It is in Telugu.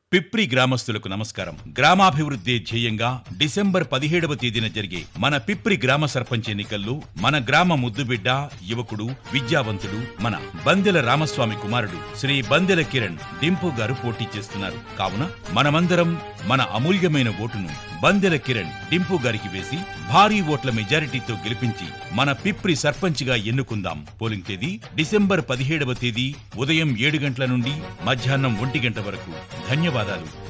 పిప్రి గ్రామస్తులకు నమస్కారం గ్రామాభివృద్ధి ధ్యేయంగా డిసెంబర్ పదిహేడవ తేదీన జరిగే మన పిప్రి గ్రామ సర్పంచ్ ఎన్నికల్లో మన గ్రామ ముద్దుబిడ్డ యువకుడు విద్యావంతుడు మన బందెల రామస్వామి కుమారుడు శ్రీ బందెల కిరణ్ డింపు గారు పోటీ చేస్తున్నారు కావున మనమందరం మన అమూల్యమైన ఓటును బందెల కిరణ్ డింపు గారికి వేసి భారీ ఓట్ల మెజారిటీతో గెలిపించి మన పిప్రి సర్పంచ్గా ఎన్నుకుందాం పోలింగ్ తేదీ డిసెంబర్ పదిహేడవ తేదీ ఉదయం ఏడు గంటల నుండి మధ్యాహ్నం ఒంటి గంట వరకు ధన్యవాదాలు